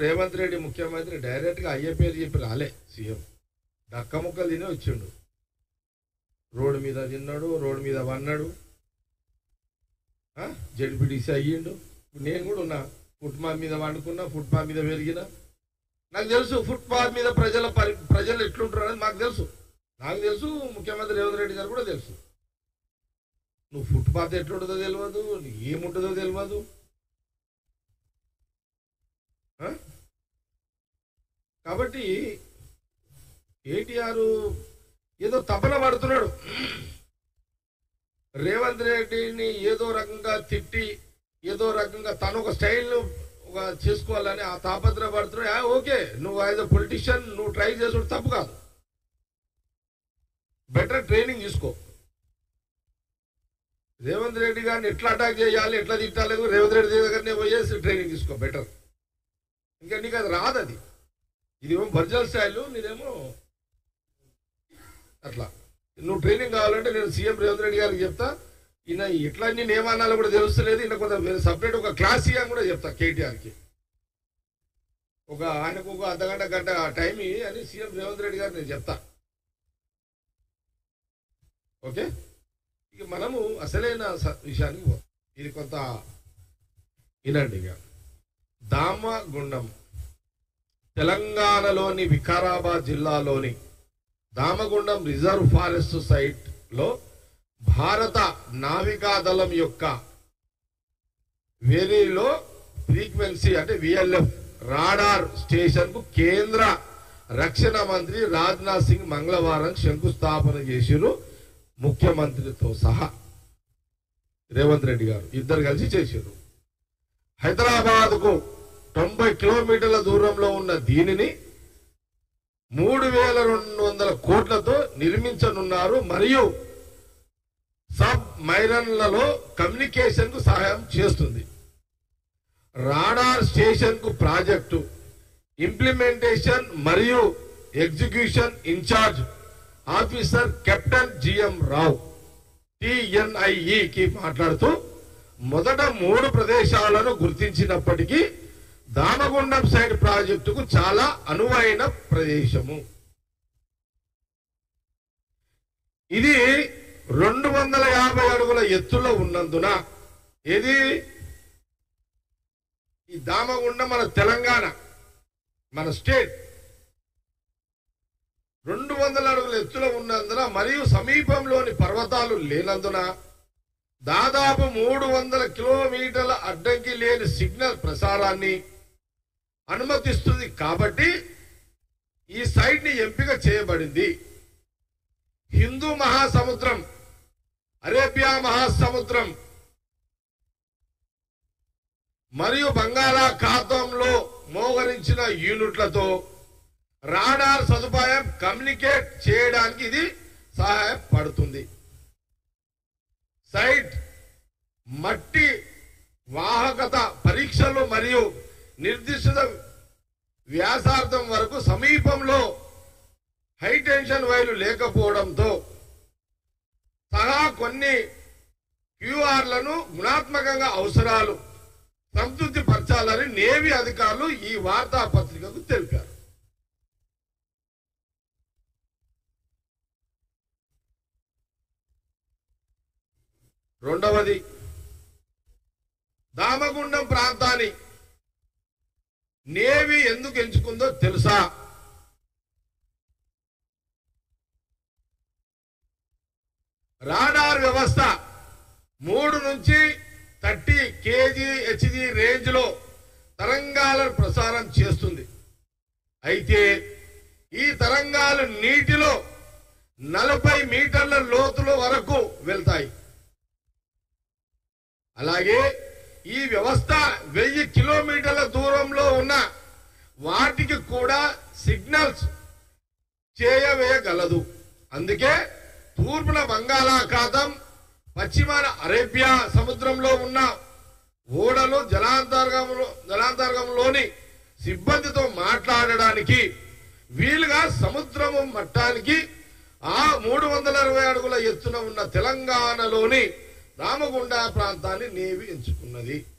రేవంత్ రెడ్డి ముఖ్యమంత్రి డైరెక్ట్గా అయ్యే పేరు చెప్పి రాలే సీఎం దక్క ముక్కలు తిని వచ్చిండు రోడ్డు మీద తిన్నాడు రోడ్డు మీద పన్నాడు జడ్పీటీసీ అయ్యిండు ఇప్పుడు నేను కూడా ఉన్నా ఫుట్పాత్ మీద వండుకున్నా ఫుట్పాత్ మీద పెరిగిన నాకు తెలుసు ఫుట్పాత్ మీద ప్రజల పరి ప్రజలు ఎట్లుంటారు అనేది మాకు తెలుసు నాకు తెలుసు ముఖ్యమంత్రి రేవంత్ రెడ్డి గారు కూడా తెలుసు నువ్వు ఫుట్పాత్ ఎట్లుంటుందో తెలియదు నీకు ఏముంటుందో తెలియదు ఆ? కాబట్టి కేటీఆర్ ఏదో తపన పడుతున్నాడు రేవంత్ రెడ్డిని ఏదో రకంగా తిట్టి ఏదో రకంగా తను ఒక స్టైల్ ఒక చేసుకోవాలని ఆ తాపత్ర పడుతున్నాడు ఆ, ఓకే నువ్వు యాజ్ అ పొలిటీషియన్ నువ్వు ట్రై చేసుడు తప్పు కాదు బెటర్ ట్రైనింగ్ తీసుకో రేవంత్ రెడ్డి గారిని ఎట్లా అటాక్ చేయాలి ఎట్లా తిట్టాలి రేవంత్ రెడ్డి దగ్గరనే పోయేసి ట్రైనింగ్ తీసుకో బెటర్ ఇంకా నీకు అది రాదు అది ఇదేమో ఒరిజినల్ స్టైల్ నేనేమో అట్లా నువ్వు ట్రైనింగ్ కావాలంటే నేను సీఎం రేవంత్ రెడ్డి గారికి చెప్తా ఈయన ఎట్లా నేను ఏమన్నాలో కూడా తెలుస్తలేదు ఈయన కొంత సపరేట్ ఒక క్లాస్ ఇయ్యని కూడా చెప్తా కేటీఆర్కి ఒక ఆయనకు ఒక అర్ధగంట గంట టైం ఇయ్యి అని సీఎం రేవంత్ రెడ్డి గారు నేను చెప్తా ఓకే ఇక మనము అసలైన స- విషయానికి పోతాం ఇది కొంత వినండి ఇక దామగుండం తెలంగాణలోని వికారాబాద్ జిల్లాలోని దామగుండం రిజర్వ్ ఫారెస్ట్ సైట్ లో భారత నావికాదళం యొక్క వేరీలో ఫ్రీక్వెన్సీ అంటే విఎల్ఎఫ్ రాడార్ స్టేషన్ కు కేంద్ర రక్షణ మంత్రి రాజ్నాథ్ సింగ్ మంగళవారం శంకుస్థాపన చేసిరు ముఖ్యమంత్రితో సహా రేవంత్ రెడ్డి గారు ఇద్దరు కలిసి చేశారు హైదరాబాద్ కు తొంభై కిలోమీటర్ల దూరంలో ఉన్న దీనిని మూడు వేల రెండు వందల కోట్లతో నిర్మించనున్నారు మరియు సబ్ మైరన్లలో కమ్యూనికేషన్ కు సహాయం చేస్తుంది రాడార్ స్టేషన్ కు ప్రాజెక్టు ఇంప్లిమెంటేషన్ మరియు execution incharge officer captain G M Rao T N I E కి మాట్లాడుతూ మొదట మూడు ప్రదేశాలను గుర్తించినప్పటికీ దామగుండం సైడ్ ప్రాజెక్టుకు చాలా అనువైన ప్రదేశము ఇది రెండు వందల యాభై అడుగుల ఎత్తులో ఉన్నందున ఇది ఈ దామగుండం మన తెలంగాణ మన స్టేట్ రెండు వందల అడుగుల ఎత్తులో ఉన్నందున మరియు సమీపంలోని పర్వతాలు లేనందున దాదాపు మూడు వందల కిలోమీటర్ల అడ్డంకి లేని సిగ్నల్ ప్రసారాన్ని అనుమతిస్తుంది కాబట్టి ఈ సైట్ ని ఎంపిక చేయబడింది హిందూ మహాసముద్రం అరేబియా మహాసముద్రం మరియు బంగాళాఖాతంలో మోహరించిన యూనిట్లతో రాడార్ సదుపాయం కమ్యూనికేట్ చేయడానికి ఇది సహాయపడుతుంది సైట్ మట్టి వాహకత పరీక్షలు మరియు నిర్దిష్ట వ్యాసార్థం వరకు సమీపంలో హై టెన్షన్ వైర్లు లేకపోవడంతో సహా కొన్ని క్యూఆర్లను గుణాత్మకంగా అవసరాలు సంతృప్తి పరచాలని నేవీ అధికారులు ఈ వార్తాపత్రికకు తెలిపారు రెండవది దామగుండం ప్రాంతాన్ని నేవీ ఎందుకు ఎంచుకుందో తెలుసా రాడార్ వ్యవస్థ మూడు నుంచి థర్టీ కేజీ హెచ్డి రేంజ్ లో తరంగాలను ప్రసారం చేస్తుంది అయితే ఈ తరంగాలు నీటిలో నలభై మీటర్ల లోతుల వరకు వెళ్తాయి అలాగే ఈ వ్యవస్థ వెయ్యి కిలోమీటర్ల దూరంలో ఉన్న వాటికి కూడా సిగ్నల్స్ చేయవేయగలదు అందుకే తూర్పున బంగాళాఖాతం పశ్చిమాన అరేబియా సముద్రంలో ఉన్న ఓడలు జలాంతర్గంలో జలాంతర్గంలోని సిబ్బందితో మాట్లాడడానికి వీలుగా సముద్రము మట్టానికి ఆ మూడు వందల అరవై అడుగుల ఎత్తున ఉన్న తెలంగాణలోని రామగుండ ప్రాంతాన్ని నేవి ఎంచుకున్నది